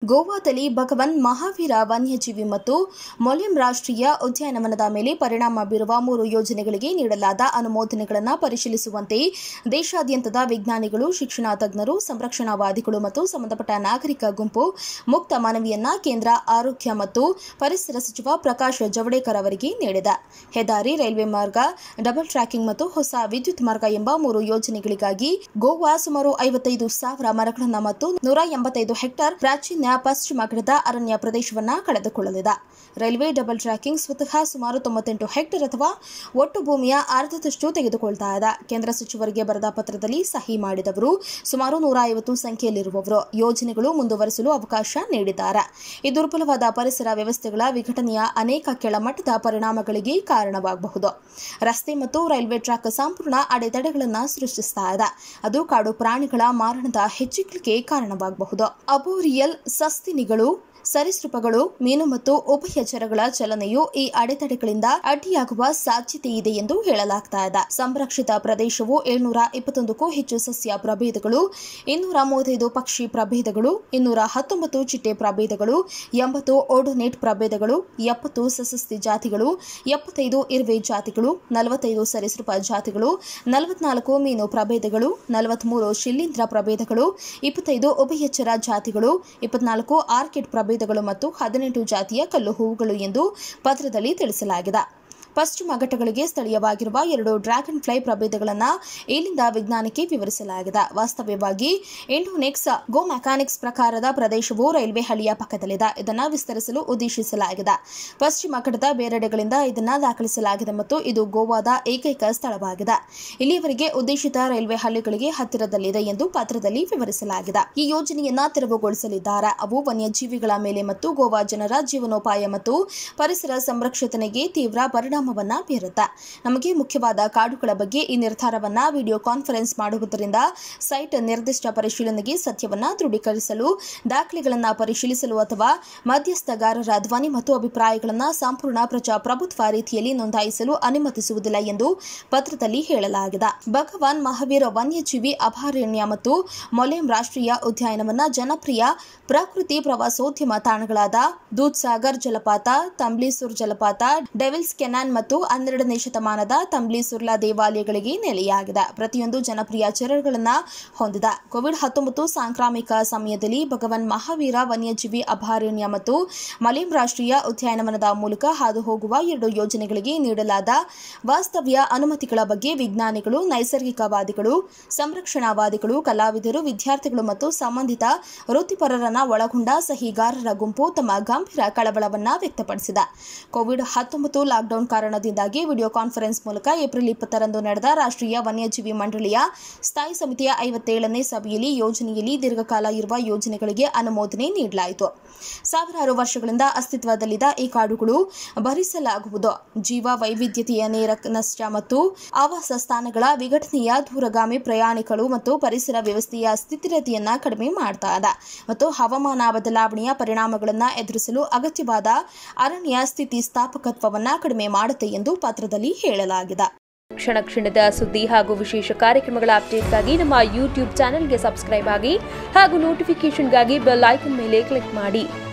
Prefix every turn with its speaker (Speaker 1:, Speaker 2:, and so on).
Speaker 1: ಗೋವಾದಲ್ಲಿ ಭಗವನ್ ಮಹಾವೀರ ವನ್ಯಜೀವಿ ಮತ್ತು ಮೊಲೆಮ್ ರಾಷ್ಟ್ರೀಯ ಉದ್ಯಾನವನದ ಮೇಲೆ ಪರಿಣಾಮ ಬೀರುವ ಮೂರು ಯೋಜನೆಗಳಿಗೆ ನೀಡಲಾದ ಅನುಮೋದನೆಗಳನ್ನು ಪರಿಶೀಲಿಸುವಂತೆ ದೇಶಾದ್ಯಂತದ ವಿಜ್ಞಾನಿಗಳು ಶಿಕ್ಷಣ ತಜ್ಞರು ಸಂರಕ್ಷಣಾವಾದಿಗಳು ಮತ್ತು ಸಂಬಂಧಪಟ್ಟ ನಾಗರಿಕ ಗುಂಪು ಮುಕ್ತ ಮನವಿಯನ್ನ ಕೇಂದ್ರ ಆರೋಗ್ಯ ಮತ್ತು ಪರಿಸರ ಸಚಿವ ಪ್ರಕಾಶ್ ಜಾವಡೇಕರ್ ಅವರಿಗೆ ನೀಡಿದೆ ಹೆದ್ದಾರಿ ರೈಲ್ವೆ ಮಾರ್ಗ ಡಬಲ್ ಟ್ರ್ಯಾಕಿಂಗ್ ಮತ್ತು ಹೊಸ ವಿದ್ಯುತ್ ಮಾರ್ಗ ಎಂಬ ಮೂರು ಯೋಜನೆಗಳಿಗಾಗಿ ಗೋವಾ ಸುಮಾರು ಐವತ್ತೈದು ಸಾವಿರ ಮರಗಳನ್ನು ಮತ್ತು ನೂರ ಎಂಬತ್ತೈದು ಹೆಕ್ಟೇರ್ ಪ್ರಾಚೀನ ಪಶ್ಚಿಮ ಘಟ್ಟದ ಅರಣ್ಯ ಪ್ರದೇಶವನ್ನ ಕಳೆದುಕೊಳ್ಳಲಿದೆ ರೈಲ್ವೆ ಡಬಲ್ ಟ್ರ್ಯಾಕಿಂಗ್ ಸ್ವತಃ ಸುಮಾರು ತೊಂಬತ್ತೆಂಟು ಹೆಕ್ಟೇರ್ ಅಥವಾ ಒಟ್ಟು ಭೂಮಿಯ ಅರ್ಧದಷ್ಟು ತೆಗೆದುಕೊಳ್ತಾ ಇದೆ ಕೇಂದ್ರ ಸಚಿವರಿಗೆ ಬರೆದ ಪತ್ರದಲ್ಲಿ ಸಹಿ ಮಾಡಿದವರು ಸುಮಾರು ನೂರ ಐವತ್ತು ಸಂಖ್ಯೆಯಲ್ಲಿರುವವರು ಯೋಜನೆಗಳು ಮುಂದುವರಿಸಲು ಅವಕಾಶ ನೀಡಿದ್ದಾರೆ ಈ ದುರ್ಬಲವಾದ ಪರಿಸರ ವ್ಯವಸ್ಥೆಗಳ ವಿಘಟನೆಯ ಅನೇಕ ಕೆಳಮಟ್ಟದ ಪರಿಣಾಮಗಳಿಗೆ ಕಾರಣವಾಗಬಹುದು ರಸ್ತೆ ಮತ್ತು ರೈಲ್ವೆ ಟ್ರ್ಯಾಕ್ ಸಂಪೂರ್ಣ ಅಡೆತಡೆಗಳನ್ನು ಸೃಷ್ಟಿಸ್ತಾ ಇದೆ ಅದು ಕಾಡು ಪ್ರಾಣಿಗಳ ಮಾರಣದ ಹೆಚ್ಚಿಗೆ ಕಾರಣವಾಗಬಹುದು ಅಬೋರಿಯಲ್ ಸಸ್ತಿನಿಗಳು ಸರೀಸೃಪಗಳು ಮೀನು ಮತ್ತು ಉಭಯಚರಗಳ ಚಲನೆಯು ಈ ಅಡೆತಡೆಗಳಿಂದ ಅಡ್ಡಿಯಾಗುವ ಸಾಧ್ಯತೆ ಇದೆ ಎಂದು ಹೇಳಲಾಗ್ತಾ ಇದೆ ಸಂರಕ್ಷಿತ ಪ್ರದೇಶವು ಏಳ್ನೂರ ಇಪ್ಪತ್ತೊಂದಕ್ಕೂ ಹೆಚ್ಚು ಸಸ್ಯ ಪ್ರಭೇದಗಳು ಇನ್ನೂರ ಮೂವತ್ತೈದು ಪಕ್ಷಿ ಪ್ರಭೇದಗಳು ಇನ್ನೂರ ಹತ್ತೊಂಬತ್ತು ಚಿಟ್ಟೆ ಪ್ರಭೇದಗಳು ಎಂಬತ್ತು ಓಡೋನೇಟ್ ಪ್ರಭೇದಗಳು ಎಪ್ಪತ್ತು ಸಸಸ್ತಿ ಜಾತಿಗಳು ಎಪ್ಪತ್ತೈದು ಇರುವೆ ಜಾತಿಗಳು ನಲವತ್ತೈದು ಸರೀಸೃಪ ಜಾತಿಗಳು ನಲವತ್ನಾಲ್ಕು ಮೀನು ಪ್ರಭೇದಗಳು ನಲವತ್ಮೂರು ಶಿಲೀಂಧ್ರ ಪ್ರಭೇದಗಳು ಇಪ್ಪತ್ತೈದು ಉಭಯಚರ ಜಾತಿಗಳು ಇಪ್ಪತ್ನಾಲ್ಕು ಆರ್ಕಿಡ್ ಪ್ರಭೇದಗಳು ಮತ್ತು ಹದಿನೆಂಟು ಜಾತಿಯ ಕಲ್ಲು ಹೂವುಗಳು ಎಂದು ಪತ್ರದಲ್ಲಿ ತಿಳಿಸಲಾಗಿದೆ ಪಶ್ಚಿಮ ಘಟ್ಟಗಳಿಗೆ ಸ್ಥಳೀಯವಾಗಿರುವ ಎರಡು ಡ್ರ್ಯಾಗನ್ ಫ್ಲೈ ಪ್ರಭೇದಗಳನ್ನು ಇಲ್ಲಿಂದ ವಿಜ್ಞಾನಕ್ಕೆ ವಿವರಿಸಲಾಗಿದೆ ವಾಸ್ತವ್ಯವಾಗಿ ಇಂಡೋನೆಕ್ಸ್ ಗೋ ಮೆಕ್ಯಾನಿಕ್ಸ್ ಪ್ರಕಾರದ ಪ್ರದೇಶವು ರೈಲ್ವೆ ಹಳಿಯ ಪಕ್ಕದಲ್ಲಿದೆ ಇದನ್ನು ವಿಸ್ತರಿಸಲು ಉದ್ದೇಶಿಸಲಾಗಿದೆ ಪಶ್ಚಿಮ ಘಟ್ಟದ ಬೇರೆಡೆಗಳಿಂದ ಇದನ್ನು ದಾಖಲಿಸಲಾಗಿದೆ ಮತ್ತು ಇದು ಗೋವಾದ ಏಕೈಕ ಸ್ಥಳವಾಗಿದೆ ಇಲ್ಲಿಯವರೆಗೆ ಉದ್ದೇಶಿತ ರೈಲ್ವೆ ಹಳ್ಳಿಗಳಿಗೆ ಹತ್ತಿರದಲ್ಲಿದೆ ಎಂದು ಪತ್ರದಲ್ಲಿ ವಿವರಿಸಲಾಗಿದೆ ಈ ಯೋಜನೆಯನ್ನ ತೆರವುಗೊಳಿಸಲಿದ್ದಾರೆ ಅವು ವನ್ಯಜೀವಿಗಳ ಮೇಲೆ ಮತ್ತು ಗೋವಾ ಜನರ ಜೀವನೋಪಾಯ ಮತ್ತು ಪರಿಸರ ಸಂರಕ್ಷಣೆಗೆ ತೀವ್ರ ಪರಿಣಾಮವನ್ನ ಬೀರುತ್ತೆ ನಮಗೆ ಮುಖ್ಯವಾದ ಕಾಡುಗಳ ಬಗ್ಗೆ ಈ ನಿರ್ಧಾರವನ್ನ ವಿಡಿಯೋ ಕಾನ್ಫರೆನ್ಸ್ ಮಾಡುವುದರಿಂದ ಸೈಟ್ ನಿರ್ದಿಷ್ಟ ಪರಿಶೀಲನೆಗೆ ಸತ್ಯವನ್ನ ದೃಢೀಕರಿಸಲು ದಾಖಲೆಗಳನ್ನು ಪರಿಶೀಲಿಸಲು ಅಥವಾ ಮಧ್ಯಸ್ಥಗಾರರ ಧ್ವನಿ ಮತ್ತು ಅಭಿಪ್ರಾಯಗಳನ್ನು ಸಂಪೂರ್ಣ ಪ್ರಜಾಪ್ರಭುತ್ವ ರೀತಿಯಲ್ಲಿ ನೋಂದಾಯಿಸಲು ಅನುಮತಿಸುವುದಿಲ್ಲ ಎಂದು ಪತ್ರದಲ್ಲಿ ಹೇಳಲಾಗಿದೆ ಭಗವಾನ್ ಮಹಾವೀರ ವನ್ಯಜೀವಿ ಅಭಯಾರಣ್ಯ ಮತ್ತು ಮೊಲೆಮ್ ರಾಷ್ಟ್ರೀಯ ಉದ್ಯಾನವನ ಜನಪ್ರಿಯ ಪ್ರಕೃತಿ ಪ್ರವಾಸೋದ್ಯಮ ತಾಣಗಳಾದ ದೂದ್ಸಾಗರ್ ಜಲಪಾತ ತಂಬ್ಲಿಸೂರ್ ಜಲಪಾತ ಡೆವಿಲ್ಸ್ ಕೆನಾನ್ ಮತ್ತು ಹನ್ನೆರಡನೇ ಶತಮಾನದ ತಂಬ್ಲಿಸುರ್ಲಾ ದೇವಾಲಯಗಳಿಗೆ ನೆಲೆಯಾಗಿದೆ ಪ್ರತಿಯೊಂದು ಜನಪ್ರಿಯ ಚರಗಳನ್ನು ಹೊಂದಿದೆ ಕೋವಿಡ್ ಹತ್ತೊಂಬತ್ತು ಸಾಂಕ್ರಾಮಿಕ ಸಮಯದಲ್ಲಿ ಭಗವಾನ್ ಮಹಾವೀರ ವನ್ಯಜೀವಿ ಅಭಯಾರಣ್ಯ ಮತ್ತು ಮಲೇಮ್ ರಾಷ್ಟ್ರೀಯ ಉದ್ಯಾನವನದ ಮೂಲಕ ಹಾದು ಹೋಗುವ ಎರಡು ಯೋಜನೆಗಳಿಗೆ ನೀಡಲಾದ ವಾಸ್ತವ್ಯ ಅನುಮತಿಗಳ ಬಗ್ಗೆ ವಿಜ್ಞಾನಿಗಳು ನೈಸರ್ಗಿಕವಾದಿಗಳು ಸಂರಕ್ಷಣಾವಾದಿಗಳು ಕಲಾವಿದರು ವಿದ್ಯಾರ್ಥಿಗಳು ಮತ್ತು ಸಂಬಂಧಿತ ವೃತ್ತಿಪರರನ್ನ ಒಳಗೊಂಡ ಸಹಿಗಾರರ ಗುಂಪು ತಮ್ಮ ಗಂಭೀರ ಕಳವಳವನ್ನ ವ್ಯಕ್ತಪಡಿಸಿದೆ ಕೋವಿಡ್ ಹತ್ತೊಂಬತ್ತು ಲಾಕ್ಡೌನ್ ಕಾರಣದಿಂದಾಗಿ ವಿಡಿಯೋ ಕಾನ್ಫರೆನ್ಸ್ ಮೂಲಕ ಏಪ್ರಿಲ್ ಇಪ್ಪತ್ತರಂದು ನಡೆದ ರಾಷ್ಟ್ರೀಯ ವನ್ಯಜೀವಿ ಮಂಡಳಿಯ ಸ್ಥಾಯಿ ಸಮಿತಿಯ ಐವತ್ತೇಳನೇ ಸಭೆಯಲ್ಲಿ ಯೋಜನೆಯಲ್ಲಿ ದೀರ್ಘಕಾಲ ಇರುವ ಯೋಜನೆಗಳಿಗೆ ಅನುಮೋದನೆ ನೀಡಲಾಯಿತು ಸಾವಿರಾರು ವರ್ಷಗಳಿಂದ ಅಸ್ತಿತ್ವದಲ್ಲಿದ್ದ ಈ ಕಾಡುಗಳು ಭರಿಸಲಾಗುವುದು ಜೀವ ವೈವಿಧ್ಯತೆಯ ನೇರ ನಷ್ಟ ಮತ್ತು ಆವಾಸ ಸ್ಥಾನಗಳ ವಿಘಟನೆಯ ದೂರಗಾಮಿ ಪ್ರಯಾಣಿಕರು ಮತ್ತು ಪರಿಸರ ವ್ಯವಸ್ಥೆಯ ಸ್ಥಿತಿರತೆಯನ್ನ ಕಡಿಮೆ ಮಾಡ್ತಾ ಇದೆ ಮತ್ತು ಹವಾಮಾನ ಬದಲಾವಣೆಯ ಪರಿಣಾಮಗಳನ್ನು ಎದುರಿಸಲು ಅಗತ್ಯವಾದ ಅರಣ್ಯ ಸ್ಥಿತಿ ಸ್ಥಾಪಕತ್ವವನ್ನ ಕಡಿಮೆ ಮಾಡುತ್ತೆ ಎಂದು ಪತ್ರದಲ್ಲಿ ಹೇಳಲಾಗಿದೆ
Speaker 2: ಕ್ಷಣ ಕ್ಷಣದ ಸುದ್ದಿ ಹಾಗೂ ವಿಶೇಷ ಕಾರ್ಯಕ್ರಮಗಳ ಅಪ್ಡೇಟ್ಗಾಗಿ ನಮ್ಮ ಯೂಟ್ಯೂಬ್ ಚಾನೆಲ್ಗೆ ಸಬ್ಸ್ಕ್ರೈಬ್ ಆಗಿ ಹಾಗೂ ನೋಟಿಫಿಕೇಷನ್ಗಾಗಿ ಬೆಲ್ ಐಕನ್ ಮೇಲೆ ಕ್ಲಿಕ್ ಮಾಡಿ